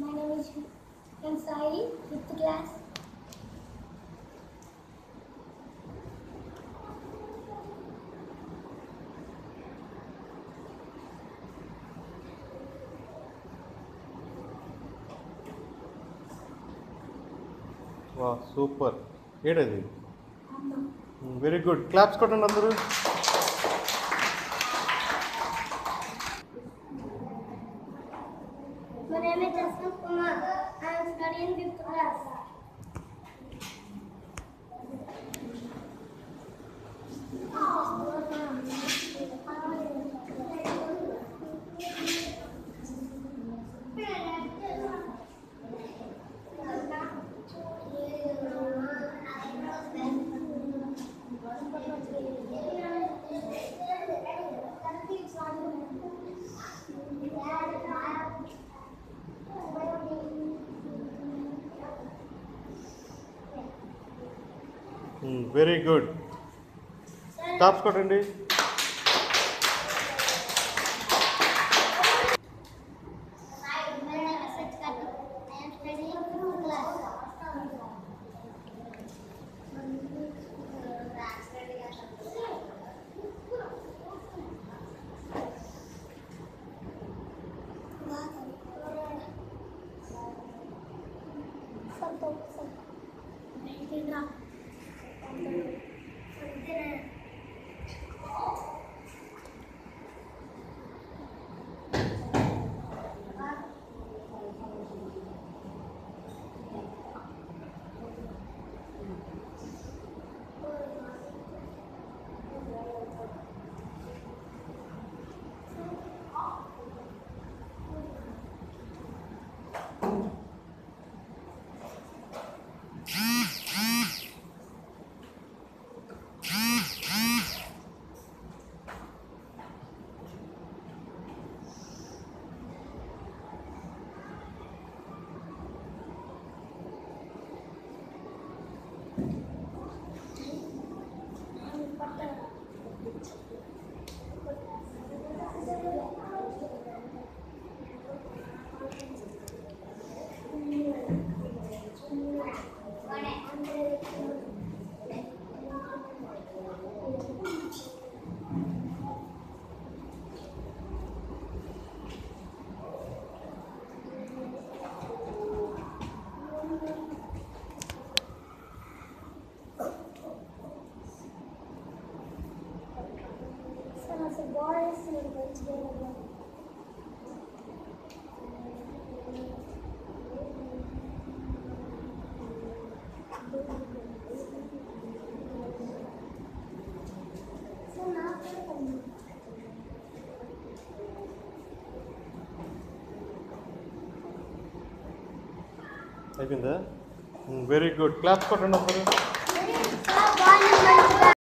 My name is M. Sai, fifth class. వా super ఏడది Amma. Very good claps కొట్టండి అందరూ My name is Jasmine Kumar. I am studying fifth class. Very good claps కొట్టండి My name is Satyakatu. I am studying fifth class. Boys and girls. అయిపోయిందా very good claps కొట్టండి అందరూ